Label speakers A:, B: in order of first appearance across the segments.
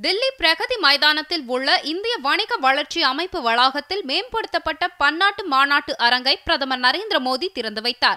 A: தில்லி பிரகதி மைதானத்தில் உள்ள இந்திய வணிக வளர்ச்சி அமைப்பு வளாகத்தில் மேம்படுத்தப்பட்ட பன்னாட்டு மாநாட்டு அரங்கை பிரதமர் நரேந்திர மோடி திறந்து வைத்தார்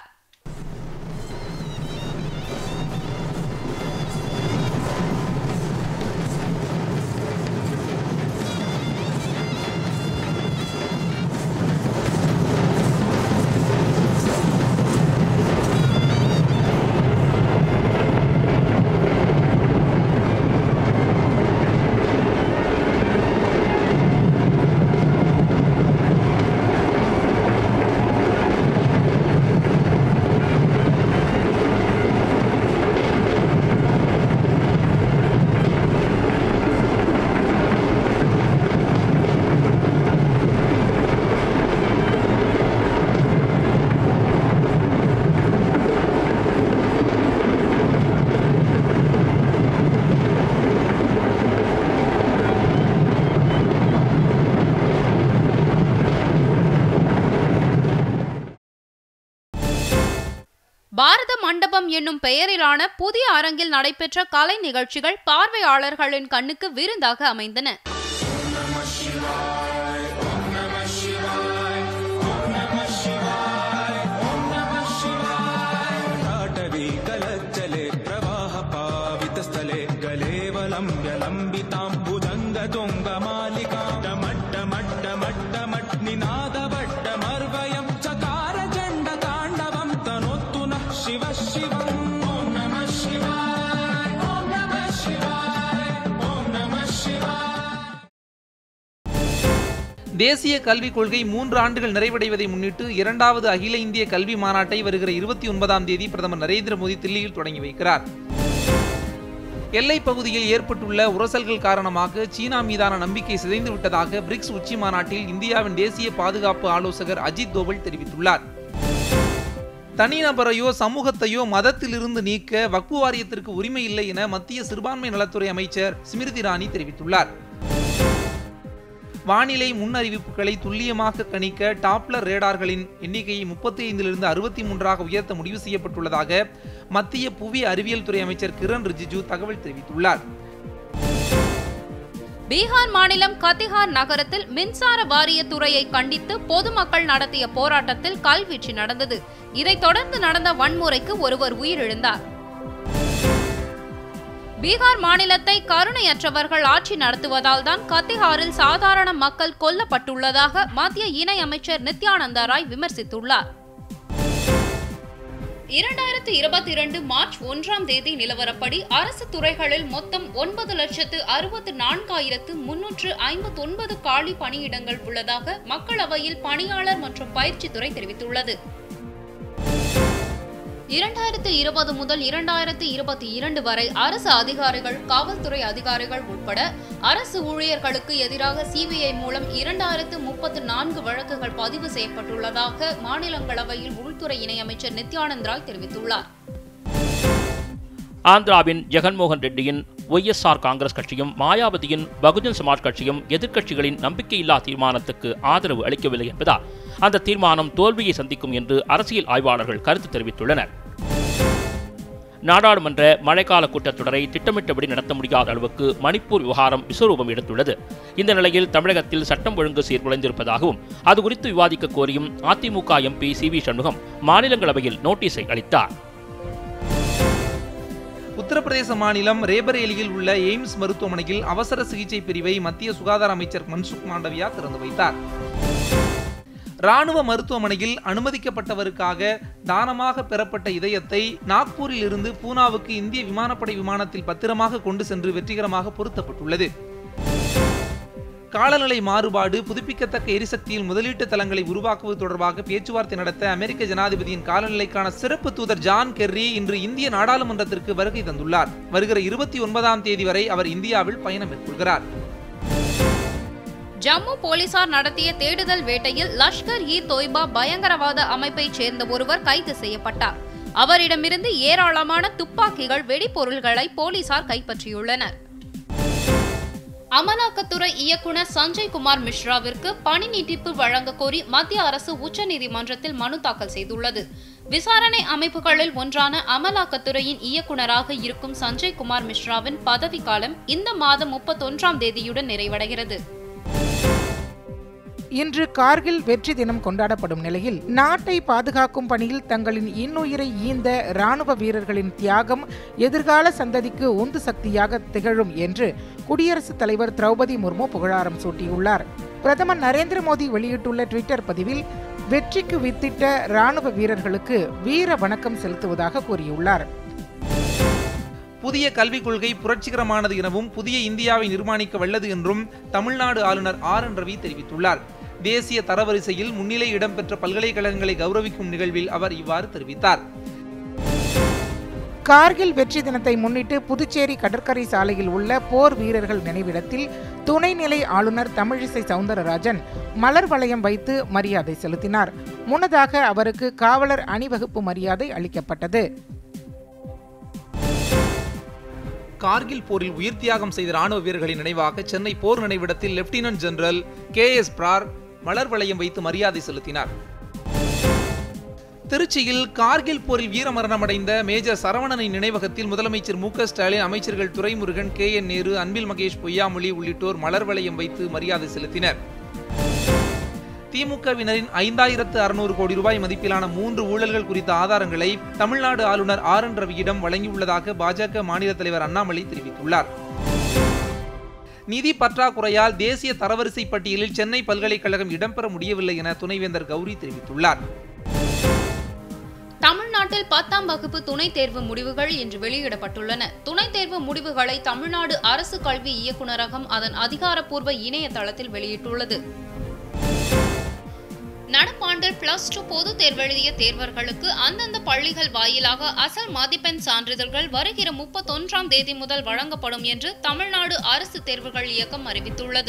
A: பாரத மண்டபம் என்னும் பெயரிலான புதிய அரங்கில் நடைபெற்ற கலை நிகழ்ச்சிகள் பார்வையாளர்களின் கண்ணுக்கு விருந்தாக அமைந்தன
B: ताटवी कलच्चले प्रवाह पावितस्थले गलेवलम्ब्य लम्बितां भुजङ्गतुङ्गमालिकां डमड्डमड्डमड्डमट्निनादवड्डमर्वयं चकार चण्डताण्डवं तनोत्तु नः शिवः शिवम् ॐ नमः शिवाय ॐ नमः शिवाय ॐ नमः शिवाय
C: தேசிய கல்விக் கொள்கை மூன்று ஆண்டுகள் நிறைவடைவதை முன்னிட்டு இரண்டாவது அகில இந்திய கல்வி மாநாட்டை வருகிற இருபத்தி ஒன்பதாம் தேதி பிரதமர் நரேந்திர மோடி தில்லியில் தொடங்கி வைக்கிறார் எல்லைப் பகுதியில் ஏற்பட்டுள்ள உரசல்கள் காரணமாக சீனா மீதான நம்பிக்கை சிதைந்து விட்டதாக பிரிக்ஸ் உச்சி மாநாட்டில் இந்தியாவின் தேசிய பாதுகாப்பு ஆலோசகர் அஜித் தோவல் தெரிவித்துள்ளார் தனிநபரையோ சமூகத்தையோ மதத்திலிருந்து நீக்க வக்பு வாரியத்திற்கு உரிமை இல்லை என மத்திய சிறுபான்மை நலத்துறை அமைச்சர் ஸ்மிருதி இரானி தெரிவித்துள்ளார் வானிலை முன்னறிவிப்புகளை துல்லியமாக கணிக்க டாப்லர் ரேடார்களின் எண்ணிக்கையை முப்பத்தி ஐந்திலிருந்து அறுபத்தி மூன்றாக உயர்த்த முடிவு செய்யப்பட்டுள்ளதாக மத்திய புவி அறிவியல் துறை அமைச்சர் கிரண் ரிஜிஜு தகவல் தெரிவித்துள்ளார்
A: பீகார் மாநிலம் கத்திஹார் நகரத்தில் மின்சார வாரியத்துறையை கண்டித்து பொதுமக்கள் நடத்திய போராட்டத்தில் கல்வீச்சு நடந்தது இதைத் தொடர்ந்து நடந்த வன்முறைக்கு ஒருவர் உயிரிழந்தார் பீகார் மாநிலத்தை கருணையற்றவர்கள் ஆட்சி நடத்துவதால் தான் கத்திஹாரில் சாதாரண மக்கள் கொல்லப்பட்டுள்ளதாக மத்திய இணையமைச்சர் நித்யானந்தா ராய் விமர்சித்துள்ளார் இரண்டாயிரத்து இருபத்தி இரண்டு மார்ச் ஒன்றாம் தேதி நிலவரப்படி அரசு துறைகளில் மொத்தம் ஒன்பது லட்சத்து அறுபத்து நான்காயிரத்து முன்னூற்று ஐம்பத்தி ஒன்பது காலி பணியிடங்கள் உள்ளதாக மக்களவையில் பணியாளர் மற்றும் பயிற்சித்துறை தெரிவித்துள்ளது இரண்டாயிரத்து இருபது முதல் இரண்டாயிரத்து இருபத்தி இரண்டு வரை அரசு அதிகாரிகள் காவல்துறை அதிகாரிகள் உட்பட அரசு ஊழியர்களுக்கு எதிராக சிபிஐ மூலம் இரண்டாயிரத்து முப்பத்து நான்கு வழக்குகள் பதிவு செய்யப்பட்டுள்ளதாக மாநிலங்களவையில் உள்துறை இணையமைச்சர் நித்யானந்த் ராய் தெரிவித்துள்ளார்
D: ஆந்திராவின் ஜெகன்மோகன் ரெட்டியின் ஒய்எஸ்ஆர் காங்கிரஸ் கட்சியும் மாயாவதியின் பகுஜன் சமாஜ் கட்சியும் எதிர்க்கட்சிகளின் நம்பிக்கையில்லா தீர்மானத்துக்கு ஆதரவு அளிக்கவில்லை என்பதால் அந்த தீர்மானம் தோல்வியை சந்திக்கும் என்று அரசியல் ஆய்வாளர்கள் கருத்து தெரிவித்துள்ளனர் நாடாளுமன்ற மழைக்கால கூட்டத்தொடரை திட்டமிட்டபடி நடத்த முடியாத அளவுக்கு மணிப்பூர் விவகாரம் விஸ்வரூபம் எடுத்துள்ளது இந்த நிலையில் தமிழகத்தில் சட்டம் ஒழுங்கு சீர்குலைந்திருப்பதாகவும் அது குறித்து விவாதிக்க கோரியும் Adhimuka MP C V Shanmugam மாநிலங்களவையில் நோட்டீஸை அளித்தார்
C: உத்தரப்பிரதேச மாநிலம் ரேபரேலியில் உள்ள எய்ம்ஸ் மருத்துவமனையில் அவசர சிகிச்சை பிரிவை மத்திய சுகாதார அமைச்சர் மன்சுக் மாண்டவியா திறந்து வைத்தார் ராணுவ மருத்துவமனையில் அனுமதிக்கப்பட்டவருக்காக தானமாக பெறப்பட்ட இதயத்தை நாக்பூரில் இருந்து பூனாவுக்கு இந்திய விமானப்படை விமானத்தில் பத்திரமாக கொண்டு சென்று வெற்றிகரமாக பொருத்தப்பட்டுள்ளது காலநிலை மாறுபாடு புதுப்பிக்கத்தக்க எரிசக்தியில் முதலீட்டு தளங்களை உருவாக்குவது தொடர்பாக பேச்சுவார்த்தை நடத்த அமெரிக்க ஜனாதிபதியின் காலநிலைக்கான சிறப்பு தூதர் ஜான் கெர்ரி இன்று இந்திய நாடாளுமன்றத்திற்கு வருகை தந்துள்ளார் வருகிற இருபத்தி ஒன்பதாம் தேதி வரை அவர் இந்தியாவில் பயணம் மேற்கொள்கிறார்
A: ஜம்மு போலீசார் நடத்திய தேடுதல் வேட்டையில் லஷ்கர் இ தொய்பா பயங்கரவாத அமைப்பைச் சேர்ந்த ஒருவர் கைது செய்யப்பட்டார் அவரிடமிருந்து ஏராளமான துப்பாக்கிகள் வெடிபொருள்களை போலீசார் கைப்பற்றியுள்ளனர் அமலாக்கத்துறை இயக்குனர் சஞ்சய் குமார் மிஸ்ராவிற்கு பணி நீட்டிப்பு வழங்க கோரி மத்திய அரசு உச்சநீதிமன்றத்தில் மனு தாக்கல் செய்துள்ளது விசாரணை அமைப்புகளில் ஒன்றான அமலாக்கத்துறையின் இயக்குனராக இருக்கும் சஞ்சய் குமார் மிஸ்ராவின் பதவிக்காலம் இந்த மாதம் முப்பத்தொன்றாம் தேதியுடன் நிறைவடைகிறது
E: இன்று கார்கில் வெற்றி தினம் கொண்டாடப்படும் நிலையில் நாட்டை பாதுகாக்கும் பணியில் தங்களின் இன்னுயிரை ஈந்த ராணுவ வீரர்களின் தியாகம் எதிர்கால சந்ததிக்கு உந்து சக்தியாக திகழும் என்று குடியரசுத் தலைவர் திரௌபதி முர்மு புகழாரம் சூட்டியுள்ளார் பிரதமர் நரேந்திர மோடி வெளியிட்டுள்ள ட்விட்டர் பதிவில் வெற்றிக்கு வித்திட்ட ராணுவ வீரர்களுக்கு வீர வணக்கம் செலுத்துவதாக கூறியுள்ளார்
C: புதிய கல்விக் கொள்கை புரட்சிகரமானது எனவும் புதிய இந்தியாவை நிர்மாணிக்க வல்லது என்றும் தமிழ்நாடு ஆளுநர் ஆர் என் ரவி தெரிவித்துள்ளார் தேசிய தரவரிசையில் முன்னிலை இடம்பெற்ற பல்கலைக்கழகங்களை கௌரவிக்கும் நிகழ்வில் அவர் இவ்வாறு தெரிவித்தார்
E: கார்கில் வெற்றி தினத்தை முன்னிட்டு புதுச்சேரி கடற்கரை சாலையில் உள்ள போர் வீரர்கள் நினைவிடத்தில் துணைநிலை ஆளுநர் தமிழிசை சவுந்தரராஜன் மலர் வளையம் வைத்து மரியாதை செலுத்தினார் முன்னதாக அவருக்கு காவலர் அணிவகுப்பு மரியாதை அளிக்கப்பட்டது
C: கார்கில் போரில் உயிர் தியாகம் செய்த ராணுவ வீரர்களின் நினைவாக சென்னை போர் நினைவிடத்தில் lieutenant general K S Brar மலர் வளையம் வைத்து மரியாதை செலுத்தினார் திருச்சியில் கார்கில் போரில் வீரமரணமடைந்த மேஜர் சரவணனின் நினைவகத்தில் முதலமைச்சர் மு க ஸ்டாலின் அமைச்சர்கள் துரைமுருகன் கே என் நேரு அன்பில் மகேஷ் பொய்யாமொழி உள்ளிட்டோர் மலர் வளையம் வைத்து மரியாதை செலுத்தினர் திமுகவினரின் ஐந்தாயிரத்து அறுநூறு கோடி ரூபாய் மதிப்பிலான மூன்று ஊழல்கள் குறித்த ஆதாரங்களை தமிழ்நாடு ஆளுநர் ஆர் என் ரவியிடம் வழங்கியுள்ளதாக பாஜக மாநில தலைவர் அண்ணாமலை தெரிவித்துள்ளார் நிதி பற்றாக்குறையால் தேசிய தரவரிசை பட்டியலில் சென்னை பல்கலைக்கழகம் இடம்பெற முடியவில்லை என துணைவேந்தர் கௌரி தெரிவித்துள்ளார்
A: தமிழ்நாட்டில் பத்தாம் வகுப்பு துணைத் தேர்வு முடிவுகள் இன்று வெளியிடப்பட்டுள்ளன துணைத் தேர்வு முடிவுகளை தமிழ்நாடு அரசு கல்வி இயக்குநரகம் அதன் அதிகாரப்பூர்வ இணையதளத்தில் வெளியிட்டுள்ளது நடப்பாண்டில் பிளஸ் டூ பொதுத் தேர்வெழுதிய தேர்வர்களுக்கு அந்தந்த பள்ளிகள் வாயிலாக அசல் மதிப்பெண் சான்றிதழ்கள் வருகிற முப்பத்தொன்றாம் தேதி முதல் வழங்கப்படும் என்று தமிழ்நாடு அரசு தேர்வுகள் இயக்கம் அறிவித்துள்ளது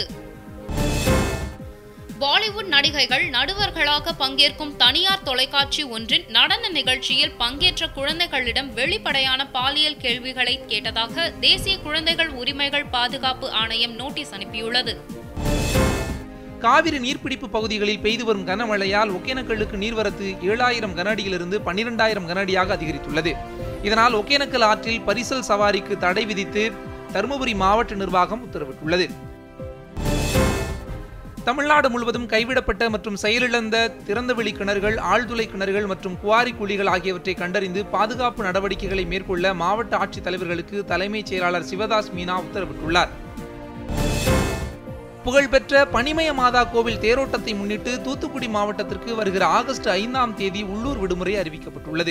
A: பாலிவுட் நடிகைகள் நடுவர்களாக பங்கேற்கும் தனியார் தொலைக்காட்சி ஒன்றின் நடன நிகழ்ச்சியில் பங்கேற்ற குழந்தைகளிடம் வெளிப்படையான பாலியல் கேள்விகளை கேட்டதாக தேசிய குழந்தைகள் உரிமைகள் பாதுகாப்பு ஆணையம் நோட்டீஸ் அனுப்பியுள்ளது
C: காவிரி நீர்பிடிப்பு பகுதிகளில் பெய்து வரும் கனமழையால் ஒகேனக்கல்லுக்கு நீர்வரத்து ஏழாயிரம் கன அடியிலிருந்து பன்னிரெண்டாயிரம் கன அடியாக அதிகரித்துள்ளது இதனால் ஒகேனக்கல் ஆற்றில் பரிசல் சவாரிக்கு தடை விதித்து தருமபுரி மாவட்ட நிர்வாகம் உத்தரவிட்டுள்ளது தமிழ்நாடு முழுவதும் கைவிடப்பட்ட மற்றும் செயலிழந்த திறந்தவெளி கிணறுகள் ஆழ்துளை கிணறுகள் மற்றும் குவாரி குழிகள் ஆகியவற்றை கண்டறிந்து பாதுகாப்பு நடவடிக்கைகளை மேற்கொள்ள மாவட்ட ஆட்சித் தலைவர்களுக்கு தலைமைச் செயலாளர் சிவதாஸ் மீனா உத்தரவிட்டுள்ளார் புகழ்பெற்ற பனிமய மாதா கோவில் தேரோட்டத்தை முன்னிட்டு தூத்துக்குடி மாவட்டத்திற்கு வருகிற ஆகஸ்ட் ஐந்தாம் தேதி உள்ளூர் விடுமுறை அறிவிக்கப்பட்டுள்ளது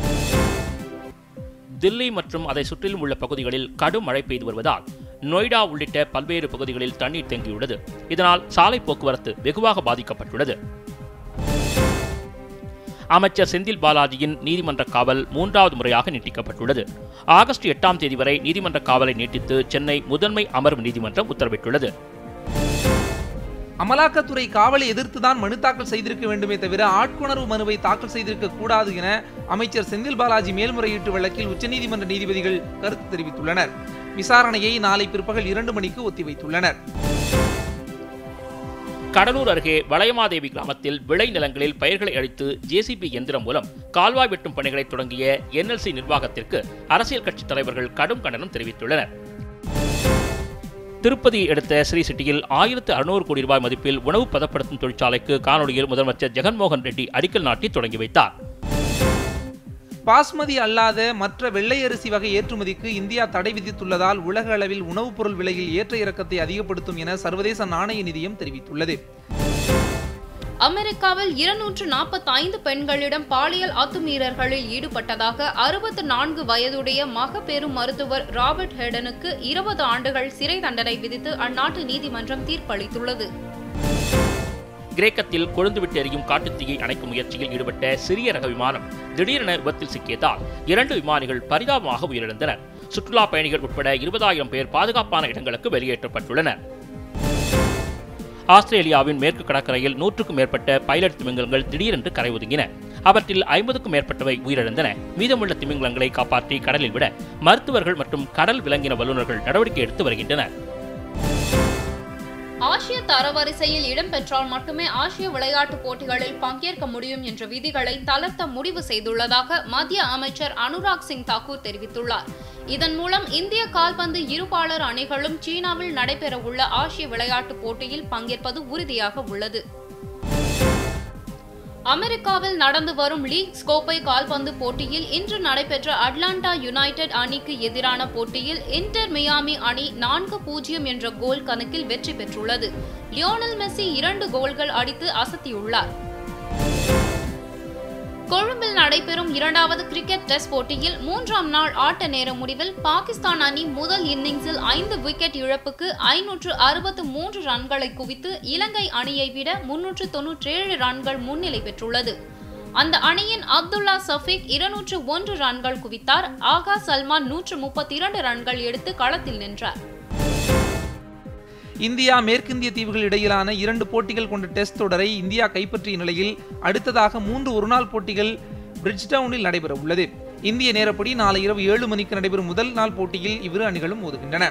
D: தில்லி மற்றும் அதை சுற்றிலும் உள்ள பகுதிகளில் கடும் மழை பெய்து வருவதால் நொய்டா உள்ளிட்ட பல்வேறு பகுதிகளில் தண்ணீர் தேங்கியுள்ளது இதனால் சாலை போக்குவரத்து வெகுவாக பாதிக்கப்பட்டுள்ளது அமைச்சர் செந்தில் பாலாஜியின் நீதிமன்ற காவல் மூன்றாவது முறையாக நீட்டிக்கப்பட்டுள்ளது ஆகஸ்ட் எட்டாம் தேதி வரை நீதிமன்ற காவலை நீட்டித்து சென்னை முதன்மை அமர்வு நீதிமன்றம் உத்தரவிட்டுள்ளது
C: அமலாக்கத்துறை காவலை எதிர்த்துதான் மனு தாக்கல் செய்திருக்க வேண்டுமே தவிர ஆட்கொணர்வு மனுவை தாக்கல் செய்திருக்க கூடாது என அமைச்சர் செந்தில் பாலாஜி மேல்முறையீட்டு வழக்கில் உச்சநீதிமன்ற நீதிபதிகள் கருத்து தெரிவித்துள்ளனர் விசாரணையை நாளை பிற்பகல் இரண்டு மணிக்கு ஒத்திவைத்துள்ளனர்
D: கடலூர் அருகே வளையமாதேவி கிராமத்தில் விளைநிலங்களில் பயிர்களை அழித்து ஜேசிபி எந்திரம் மூலம் கால்வாய் வெட்டும் பணிகளை தொடங்கிய என்எல்சி நிர்வாகத்திற்கு அரசியல் கட்சித் தலைவர்கள் கடும் கண்டனம் தெரிவித்துள்ளனர் திருப்பதியை அடுத்த ஸ்ரீ சிட்டியில் ஆயிரத்து அறுநூறு கோடி ரூபாய் மதிப்பில் உணவு பதப்படுத்தும் தொழிற்சாலைக்கு காணொலியில் முதலமைச்சர் ஜெகன்மோகன் ரெட்டி அடிக்கல் நாட்டி தொடங்கி வைத்தார்
C: பாஸ்மதி அல்லாத மற்ற வெள்ளை அரிசி வகை ஏற்றுமதிக்கு இந்தியா தடை விதித்துள்ளதால் உலக அளவில் உணவுப் பொருள் விலையில் ஏற்ற இறக்கத்தை அதிகப்படுத்தும் என சர்வதேச நாணய நிதியம் தெரிவித்துள்ளது
A: அமெரிக்காவில் இருநூற்று நாற்பத்தி ஐந்து பெண்களிடம் பாலியல் அத்துமீறல்களில் ஈடுபட்டதாக அறுபத்து நான்கு வயதுடைய மகப்பேறு மருத்துவர் ராபர்ட் ஹெடனுக்கு இருபது ஆண்டுகள் சிறை தண்டனை விதித்து அந்நாட்டு நீதிமன்றம் தீர்ப்பளித்துள்ளது
D: கிரேக்கத்தில் கொழுந்துவிட்டு எரியும் காட்டுத்தீயை அணைக்கும் முயற்சியில் ஈடுபட்ட சிறிய ரக விமானம் திடீரென விபத்தில் சிக்கியதால் இரண்டு விமானிகள் பரிதாபமாக உயிரிழந்தனர் சுற்றுலா பயணிகள் உட்பட இருபதாயிரம் பேர் பாதுகாப்பான இடங்களுக்கு வெளியேற்றப்பட்டுள்ளனர் ஆஸ்திரேலியாவின் மேற்கு கடற்கரையில் நூற்றுக்கும் மேற்பட்ட பைலட் திமிங்கலங்கள் திடீரென்று கரை ஒதுங்கின அவற்றில் ஐம்பதுக்கும் மேற்பட்டவை உயிரிழந்தன மீதமுள்ள திமிங்கலங்களை காப்பாற்றி கடலில் விட மருத்துவர்கள் மற்றும் கடல் விலங்கின வல்லுநர்கள் நடவடிக்கை எடுத்து வருகின்றனர்
A: இந்திய தரவரிசையில் இடம்பெற்றால் மட்டுமே ஆசிய விளையாட்டுப் போட்டிகளில் பங்கேற்க முடியும் என்ற விதிகளை தளர்த்த முடிவு செய்துள்ளதாக மத்திய அமைச்சர் அனுராக் சிங் தாக்கூர் தெரிவித்துள்ளார் இதன் மூலம் இந்திய கால்பந்து இருபாலர் அணிகளும் சீனாவில் நடைபெறவுள்ள ஆசிய விளையாட்டுப் போட்டியில் பங்கேற்பது உறுதியாக உள்ளது அமெரிக்காவில் நடந்து வரும் லீக் கோப்பை கால்பந்து போட்டியில் இன்று நடைபெற்ற அட்லாண்டா யுனைடெட் அணிக்கு எதிரான போட்டியில் இன்டர் மியாமி அணி நான்கு பூஜ்ஜியம் என்ற கோல் கணக்கில் வெற்றி பெற்றுள்ளது லியோனல் மெஸ்ஸி இரண்டு கோல்கள் அடித்து அசத்தியுள்ளார் கொழும்பில் நடைபெறும் இரண்டாவது கிரிக்கெட் டெஸ்ட் போட்டியில் மூன்றாம் நாள் ஆட்ட நேர முடிவில் பாகிஸ்தான் அணி முதல் இன்னிங்ஸில் ஐந்து விக்கெட் இழப்புக்கு ஐநூற்று அறுபத்து மூன்று ரன்களை குவித்து இலங்கை அணியை விட முன்னூற்று தொன்னூற்றேழு ரன்கள் முன்னிலை பெற்றுள்ளது அந்த அணியின் அப்துல்லா சஃபீக் இருநூற்று ஒன்று ரன்கள் குவித்தார் ஆகா சல்மான் நூற்று முப்பத்தி இரண்டு ரன்கள் எடுத்து களத்தில் நின்றார்
C: இந்தியா மேற்கிந்திய தீவுகள் இடையிலான இரண்டு போட்டிகள் கொண்ட டெஸ்ட் தொடரை இந்தியா கைப்பற்றிய நிலையில் அடுத்ததாக மூன்று ஒருநாள் போட்டிகள் பிரிட்ஜ்டவுனில் நடைபெற உள்ளது இந்திய நேரப்படி நாளை இரவு ஏழு மணிக்கு நடைபெறும் முதல் நாள் போட்டியில் இவ்விரு அணிகளும் மோதுகின்றன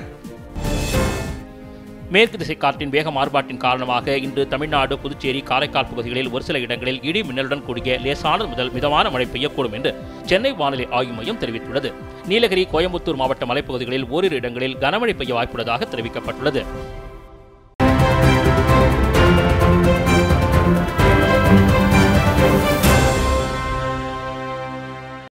D: மேற்கு திசை காற்றின் வேக மாறுபாட்டின் காரணமாக இன்று தமிழ்நாடு புதுச்சேரி காரைக்கால் பகுதிகளில் ஒரு சில இடங்களில் இடி மின்னலுடன் கூடிய லேசானது முதல் மிதமான மழை பெய்யக்கூடும் என்று சென்னை வானிலை ஆய்வு மையம் தெரிவித்துள்ளது நீலகிரி கோயம்புத்தூர் மாவட்ட மலைப்பகுதிகளில் ஓரிரு இடங்களில் கனமழை பெய்ய வாய்ப்புள்ளதாக தெரிவிக்கப்பட்டுள்ளது